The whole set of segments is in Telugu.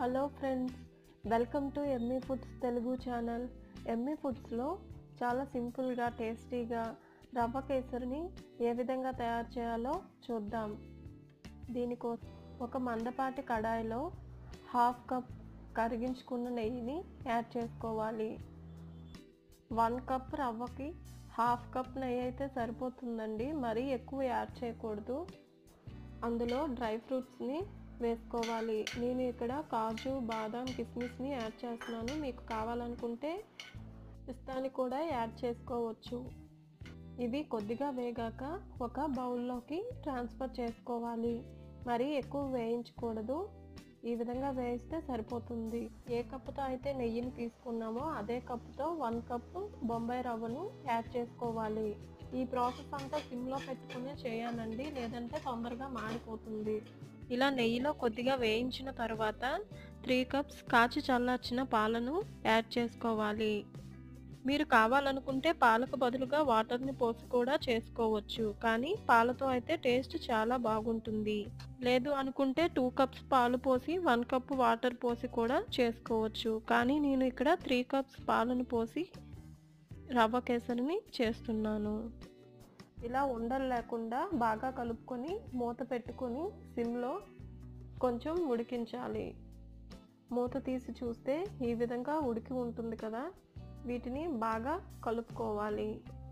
hello friends welcome to Emmy foods Telugu channel Emmy ఫుడ్స్లో చాలా సింపుల్గా టేస్టీగా రవ్వ కేసరిని ఏ విధంగా తయారు చేయాలో చూద్దాం దీనికోసం ఒక మందపాటి కడాయిలో హాఫ్ కప్ కరిగించుకున్న నెయ్యిని యాడ్ చేసుకోవాలి వన్ కప్ రవ్వకి హాఫ్ కప్ నెయ్యి అయితే సరిపోతుందండి మరీ ఎక్కువ యాడ్ చేయకూడదు అందులో డ్రై ఫ్రూట్స్ని వేసుకోవాలి నేను ఇక్కడ కాజు బాదాం కిస్మిస్ని యాడ్ చేస్తున్నాను మీకు కావాలనుకుంటే పిస్తాని కూడా యాడ్ చేసుకోవచ్చు ఇవి కొద్దిగా వేగాక ఒక బౌల్లోకి ట్రాన్స్ఫర్ చేసుకోవాలి మరీ ఎక్కువ వేయించకూడదు ఈ విధంగా వేయిస్తే సరిపోతుంది ఏ కప్పుతో అయితే నెయ్యిని తీసుకున్నామో అదే కప్పుతో వన్ కప్పు బొంబాయి రవ్వను యాడ్ చేసుకోవాలి ఈ ప్రాసెస్ అంతా సిమ్లో పెట్టుకునే చేయాలండి లేదంటే తొందరగా మాడిపోతుంది ఇలా నెయ్యిలో కొద్దిగా వేయించిన తర్వాత త్రీ కప్స్ కాచి చల్లార్చిన పాలను యాడ్ చేసుకోవాలి మీరు కావాలనుకుంటే పాలకు బదులుగా వాటర్ని పోసి కూడా చేసుకోవచ్చు కానీ పాలతో అయితే టేస్ట్ చాలా బాగుంటుంది లేదు అనుకుంటే టూ కప్స్ పాలు పోసి వన్ కప్ వాటర్ పోసి కూడా చేసుకోవచ్చు కానీ నేను ఇక్కడ త్రీ కప్స్ పాలను పోసి రవ్వ కేసరిని చేస్తున్నాను ఇలా ఉండలు లేకుండా బాగా కలుపుకొని మూత పెట్టుకొని సిమ్లో కొంచెం ఉడికించాలి మూత తీసి చూస్తే ఈ విధంగా ఉడికి ఉంటుంది కదా వీటిని బాగా కలుపుకోవాలి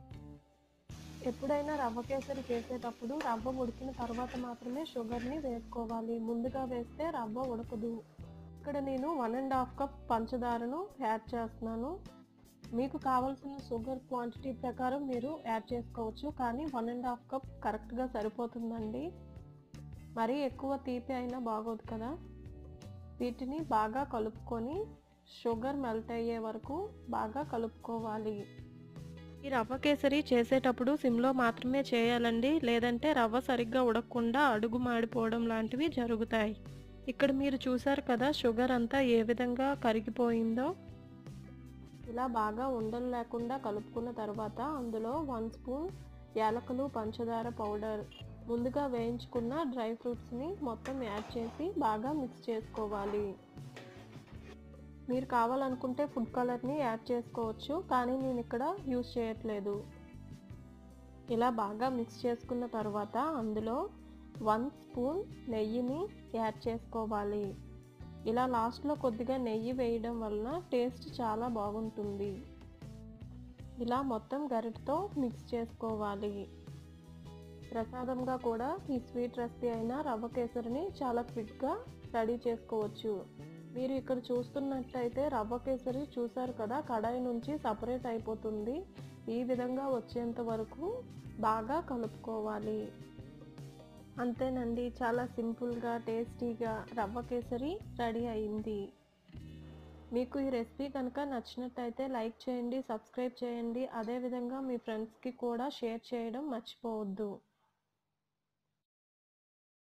ఎప్పుడైనా రవ్వ కేసరి చేసేటప్పుడు రవ్వ ఉడికిన తర్వాత మాత్రమే షుగర్ని వేసుకోవాలి ముందుగా వేస్తే రవ్వ ఉడకదు ఇక్కడ నేను వన్ అండ్ హాఫ్ కప్ పంచదారను యాడ్ చేస్తున్నాను మీకు కావాల్సిన షుగర్ క్వాంటిటీ ప్రకారం మీరు యాడ్ చేసుకోవచ్చు కానీ వన్ అండ్ హాఫ్ కప్ కరెక్ట్గా సరిపోతుందండి మరీ ఎక్కువ తీపి అయినా బాగోదు కదా వీటిని బాగా కలుపుకొని షుగర్ మెల్ట్ అయ్యే వరకు బాగా కలుపుకోవాలి ఈ రవ్వ కేసరి చేసేటప్పుడు సిమ్లో మాత్రమే చేయాలండి లేదంటే రవ్వ సరిగ్గా ఉడకకుండా అడుగు మాడిపోవడం లాంటివి జరుగుతాయి ఇక్కడ మీరు చూసారు కదా షుగర్ అంతా ఏ విధంగా కరిగిపోయిందో ఇలా బాగా ఉండలు లేకుండా కలుపుకున్న తర్వాత అందులో వన్ స్పూన్ యాలకులు పంచదార పౌడర్ ముందుగా వేయించుకున్న డ్రై ఫ్రూట్స్ని మొత్తం యాడ్ చేసి బాగా మిక్స్ చేసుకోవాలి మీరు కావాలనుకుంటే ఫుడ్ కలర్ని యాడ్ చేసుకోవచ్చు కానీ నేను ఇక్కడ యూస్ చేయట్లేదు ఇలా బాగా మిక్స్ చేసుకున్న తర్వాత అందులో వన్ స్పూన్ నెయ్యిని యాడ్ చేసుకోవాలి ఇలా లాస్ట్లో కొద్దిగా నెయ్యి వేయడం వలన టేస్ట్ చాలా బాగుంటుంది ఇలా మొత్తం గరిటతో మిక్స్ చేసుకోవాలి ప్రసాదంగా కూడా ఈ స్వీట్ రెసిపీ అయిన రవ్వ కేసరిని చాలా క్విక్గా రెడీ చేసుకోవచ్చు మీరు ఇక్కడ చూస్తున్నట్టయితే రవ్వ కేసరి చూసారు కదా కడాయి నుంచి సపరేట్ అయిపోతుంది ఈ విధంగా వచ్చేంత వరకు బాగా కలుపుకోవాలి అంతేనండి చాలా సింపుల్గా టేస్టీగా రవ్వ కేసరి రెడీ అయింది మీకు ఈ రెసిపీ కనుక నచ్చినట్టయితే లైక్ చేయండి సబ్స్క్రైబ్ చేయండి అదేవిధంగా మీ ఫ్రెండ్స్కి కూడా షేర్ చేయడం మర్చిపోవద్దు